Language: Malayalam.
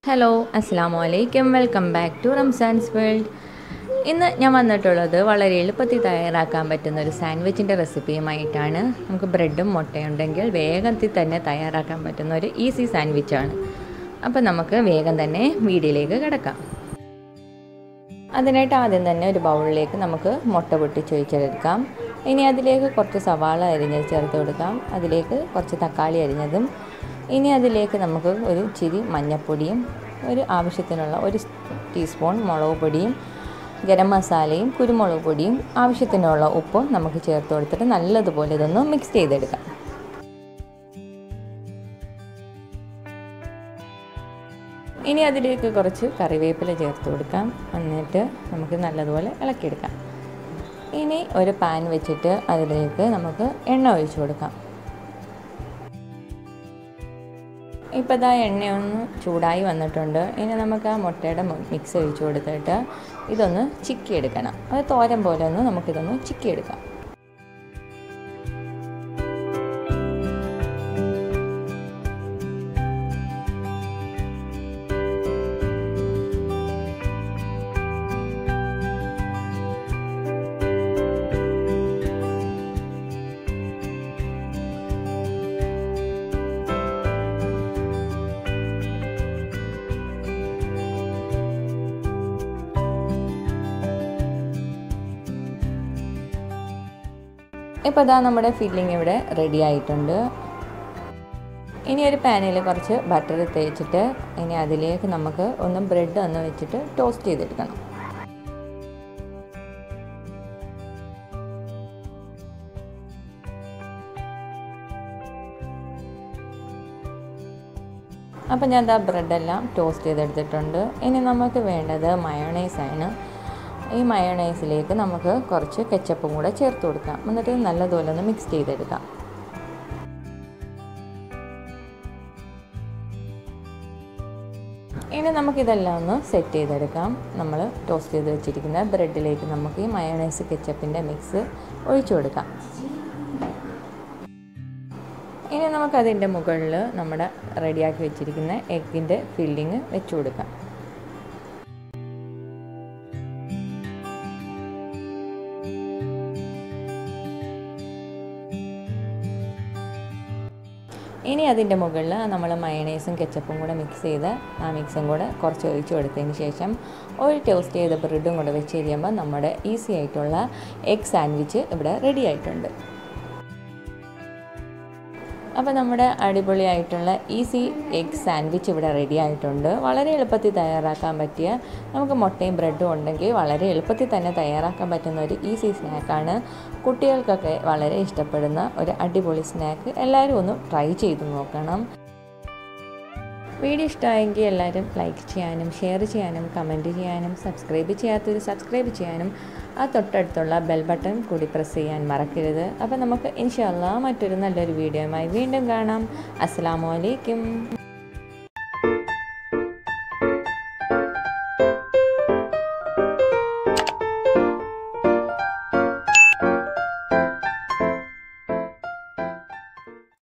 ഹലോ അസ്സാം വലൈക്കും welcome back to Ramzan's world ഇന്ന് ഞാൻ വന്നിട്ടുള്ളത് വളരെ എളുപ്പത്തിൽ തയ്യാറാക്കാൻ പറ്റുന്ന ഒരു സാൻഡ്വിച്ചിൻ്റെ റെസിപ്പിയുമായിട്ടാണ് നമുക്ക് ബ്രെഡും മുട്ടയുണ്ടെങ്കിൽ വേഗത്തിൽ തന്നെ തയ്യാറാക്കാൻ പറ്റുന്ന ഒരു ഈസി സാൻഡ്വിച്ചാണ് അപ്പോൾ നമുക്ക് വേഗം തന്നെ വീഡിയോയിലേക്ക് കിടക്കാം അതിനായിട്ട് ആദ്യം തന്നെ ഒരു ബൗളിലേക്ക് നമുക്ക് മുട്ട പൊട്ടിച്ചൊഴിച്ചെടുക്കാം ഇനി അതിലേക്ക് കുറച്ച് സവാള അരിഞ്ഞത് ചേർത്ത് കൊടുക്കാം അതിലേക്ക് കുറച്ച് തക്കാളി അരിഞ്ഞതും ഇനി അതിലേക്ക് നമുക്ക് ഒരു ചിരി മഞ്ഞൾപ്പൊടിയും ഒരു ആവശ്യത്തിനുള്ള ഒരു ടീസ്പൂൺ മുളക് പൊടിയും ഗരം മസാലയും കുരുമുളക് പൊടിയും ആവശ്യത്തിനുള്ള ഉപ്പും നമുക്ക് ചേർത്ത് കൊടുത്തിട്ട് നല്ലതുപോലെ ഇതൊന്ന് മിക്സ് ചെയ്തെടുക്കാം ഇനി അതിലേക്ക് കുറച്ച് കറിവേപ്പില ചേർത്ത് കൊടുക്കാം എന്നിട്ട് നമുക്ക് നല്ലതുപോലെ ഇളക്കിയെടുക്കാം ഇനി ഒരു പാൻ വെച്ചിട്ട് അതിലേക്ക് നമുക്ക് എണ്ണ ഒഴിച്ചു കൊടുക്കാം ഇപ്പോൾ ഇതാ എണ്ണയൊന്ന് ചൂടായി വന്നിട്ടുണ്ട് ഇനി നമുക്ക് ആ മുട്ടയുടെ മിക്സ് ഒഴിച്ചു കൊടുത്തിട്ട് ഇതൊന്ന് ചിക്കിയെടുക്കണം അത് തോരൻ പോലെ ഒന്ന് നമുക്കിതൊന്ന് ചിക്കിയെടുക്കാം ഇപ്പോൾ ഇതാ നമ്മുടെ ഫില്ലിംഗ് ഇവിടെ റെഡി ആയിട്ടുണ്ട് ഇനി ഒരു പാനിൽ കുറച്ച് ബട്ടർ തേച്ചിട്ട് ഇനി അതിലേക്ക് നമുക്ക് ഒന്ന് ബ്രെഡ് ഒന്ന് വെച്ചിട്ട് ടോസ്റ്റ് ചെയ്തെടുക്കണം അപ്പം ഞാൻ എന്താ ബ്രെഡെല്ലാം ടോസ്റ്റ് ചെയ്തെടുത്തിട്ടുണ്ട് ഇനി നമുക്ക് വേണ്ടത് മയോണൈസാണ് ഈ മയോണൈസിലേക്ക് നമുക്ക് കുറച്ച് കെച്ചപ്പും കൂടെ ചേർത്ത് കൊടുക്കാം എന്നിട്ട് നല്ലതുപോലെ ഒന്ന് മിക്സ് ചെയ്തെടുക്കാം ഇനി നമുക്കിതെല്ലാം ഒന്ന് സെറ്റ് ചെയ്തെടുക്കാം നമ്മൾ ടോസ്റ്റ് ചെയ്ത് വെച്ചിരിക്കുന്ന ബ്രെഡിലേക്ക് നമുക്ക് ഈ മയോണൈസ് കെച്ചപ്പിൻ്റെ മിക്സ് ഒഴിച്ചു കൊടുക്കാം ഇനി നമുക്കതിൻ്റെ മുകളിൽ നമ്മുടെ റെഡിയാക്കി വെച്ചിരിക്കുന്ന എഗ്ഗിൻ്റെ ഫില്ലിങ് വെച്ച് കൊടുക്കാം ഇനി അതിൻ്റെ മുകളിൽ നമ്മൾ മയണൈസും കെച്ചപ്പും കൂടെ മിക്സ് ചെയ്ത് ആ മിക്സും കൂടെ കുറച്ച് ഒഴിച്ച് കൊടുത്തതിന് ശേഷം ഒരു ടോസ്റ്റ് ചെയ്ത ബ്രെഡും കൂടെ വെച്ച് കഴിയുമ്പോൾ നമ്മുടെ ഈസി ആയിട്ടുള്ള എഗ് സാൻഡ്വിച്ച് ഇവിടെ റെഡി ആയിട്ടുണ്ട് അപ്പോൾ നമ്മുടെ അടിപൊളിയായിട്ടുള്ള ഈസി എഗ് സാൻഡ്വിച്ച് ഇവിടെ റെഡി ആയിട്ടുണ്ട് വളരെ എളുപ്പത്തിൽ തയ്യാറാക്കാൻ പറ്റിയ നമുക്ക് മുട്ടയും ബ്രെഡും ഉണ്ടെങ്കിൽ വളരെ എളുപ്പത്തിൽ തന്നെ തയ്യാറാക്കാൻ പറ്റുന്ന ഒരു ഈസി സ്നാക്കാണ് കുട്ടികൾക്കൊക്കെ വളരെ ഇഷ്ടപ്പെടുന്ന ഒരു അടിപൊളി സ്നാക്ക് എല്ലാവരും ഒന്ന് ട്രൈ ചെയ്ത് നോക്കണം വീഡിയോ ഇഷ്ടമായെങ്കിൽ എല്ലാവരും ലൈക്ക് ചെയ്യാനും ഷെയർ ചെയ്യാനും കമൻറ്റ് ചെയ്യാനും സബ്സ്ക്രൈബ് ചെയ്യാത്തൊരു സബ്സ്ക്രൈബ് ചെയ്യാനും ആ തൊട്ടടുത്തുള്ള ബെൽ ബട്ടൺ കൂടി പ്രസ് ചെയ്യാൻ മറക്കരുത് അപ്പോൾ നമുക്ക് ഇൻഷാല്ല മറ്റൊരു നല്ലൊരു വീഡിയോയുമായി വീണ്ടും കാണാം അസ്സാം വലൈക്കും